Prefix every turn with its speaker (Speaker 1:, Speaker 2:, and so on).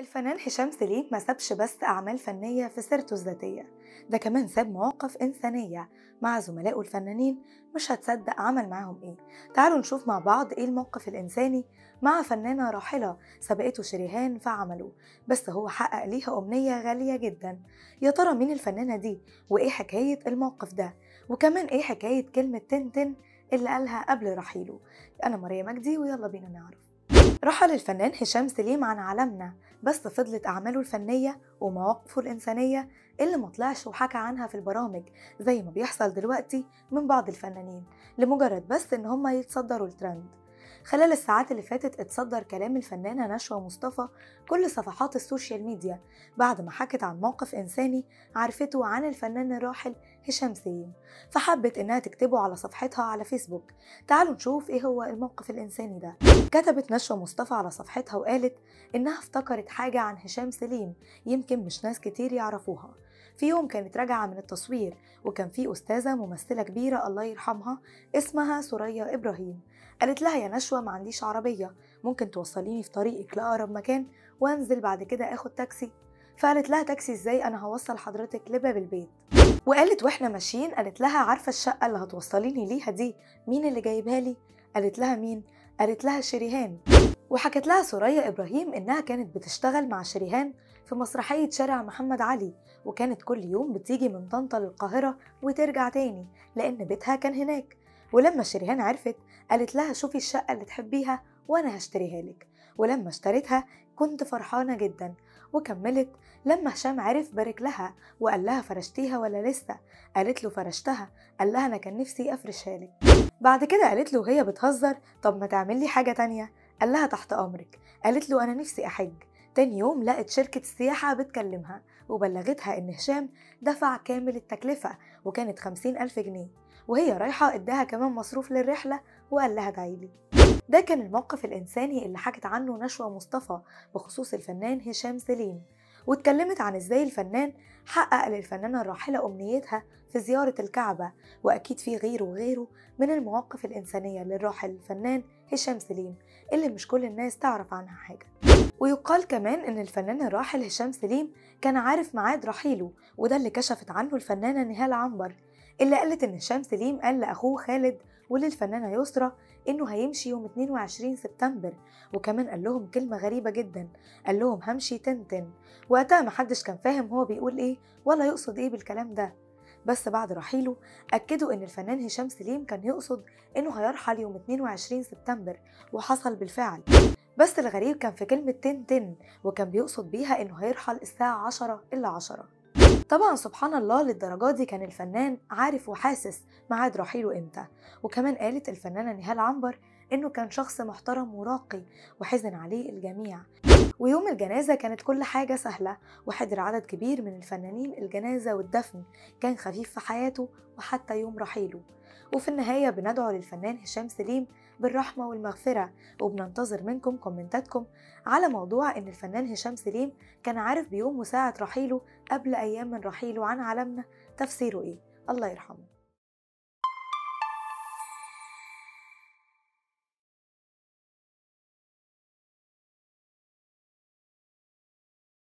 Speaker 1: الفنان هشام سليم ما سابش بس أعمال فنية في سيرته الذاتية ده كمان ساب مواقف إنسانية مع زملائه الفنانين مش هتصدق عمل معاهم إيه تعالوا نشوف مع بعض إيه الموقف الإنساني مع فنانة راحلة سبقته شريهان في عمله بس هو حقق ليها أمنية غالية جدا يا ترى مين الفنانة دي وإيه حكاية الموقف ده وكمان إيه حكاية كلمة تنتن اللي قالها قبل رحيله أنا ماريا مجدي ويلا بينا نعرف رحل الفنان هشام سليم عن عالمنا بس فضلت أعماله الفنية ومواقفه الإنسانية اللي مطلعش وحكى عنها في البرامج زي ما بيحصل دلوقتي من بعض الفنانين لمجرد بس إن هما يتصدروا الترند خلال الساعات اللي فاتت اتصدر كلام الفنانة نشوى مصطفى كل صفحات السوشيال ميديا بعد ما حكت عن موقف إنساني عرفته عن الفنان الراحل هشام سليم فحبت إنها تكتبه على صفحتها على فيسبوك تعالوا نشوف إيه هو الموقف الإنساني ده كتبت نشوى مصطفى على صفحتها وقالت إنها افتكرت حاجة عن هشام سليم يمكن مش ناس كتير يعرفوها في يوم كانت راجعة من التصوير وكان في أستاذة ممثلة كبيرة الله يرحمها اسمها سوريا إبراهيم قالت لها يا نشوى ما عنديش عربية ممكن توصليني في طريقك لأقرب مكان وأنزل بعد كده آخد تاكسي فقالت لها تاكسي ازاي أنا هوصل حضرتك لباب البيت وقالت واحنا ماشيين قالت لها عارفة الشقة اللي هتوصليني ليها دي مين اللي جايبها لي قالت لها مين قالت لها شريهان وحكت لها سوريا إبراهيم إنها كانت بتشتغل مع شريهان في مسرحية شارع محمد علي وكانت كل يوم بتيجي من طنطا للقاهرة وترجع تاني لأن بيتها كان هناك ولما شريهان عرفت قالت لها شوفي الشقة اللي تحبيها وأنا هشتريها لك ولما اشتريتها كنت فرحانة جدا وكملت لما هشام عرف بارك لها وقال لها فرشتيها ولا لسه قالت له فرشتها قال لها أنا كان نفسي أفرشها لك بعد كده قالت له وهي بتهزر طب ما تعمل لي حاجة تانية قال لها تحت أمرك قالت له أنا نفسي أحج تاني يوم لقت شركة السياحة بتكلمها وبلغتها إن هشام دفع كامل التكلفة وكانت خمسين ألف جنيه وهي رايحة اداها كمان مصروف للرحلة وقال لها ادعيلي ده كان الموقف الإنساني اللي حكت عنه نشوى مصطفى بخصوص الفنان هشام سليم واتكلمت عن ازاي الفنان حقق للفنانة الراحلة أمنيتها في زيارة الكعبة وأكيد في غيره وغيره من المواقف الإنسانية للراحل الفنان هشام سليم اللي مش كل الناس تعرف عنها حاجة ويقال كمان إن الفنان الراحل هشام سليم كان عارف ميعاد رحيله وده اللي كشفت عنه الفنانة نهال عنبر اللي قالت إن هشام سليم قال لأخوه خالد وللفنانة يسرى إنه هيمشي يوم 22 سبتمبر وكمان قال لهم كلمة غريبة جدا قال لهم همشي تنتن وقتها محدش كان فاهم هو بيقول إيه ولا يقصد إيه بالكلام ده بس بعد رحيله أكدوا إن الفنان هشام سليم كان يقصد إنه هيرحل يوم 22 سبتمبر وحصل بالفعل بس الغريب كان في كلمة تن تن وكان بيقصد بيها إنه هيرحل الساعة 10 إلا 10 طبعا سبحان الله للدرجة دي كان الفنان عارف وحاسس ميعاد رحيله امتى وكمان قالت الفنانة نهال عنبر انه كان شخص محترم وراقي وحزن عليه الجميع ويوم الجنازة كانت كل حاجة سهلة وحضر عدد كبير من الفنانين الجنازة والدفن كان خفيف في حياته وحتى يوم رحيله وفي النهاية بندعو للفنان هشام سليم بالرحمة والمغفرة وبننتظر منكم كومنتاتكم على موضوع إن الفنان هشام سليم كان عارف بيوم وساعة رحيله قبل أيام من رحيله عن عالمنا تفسيره إيه الله يرحمه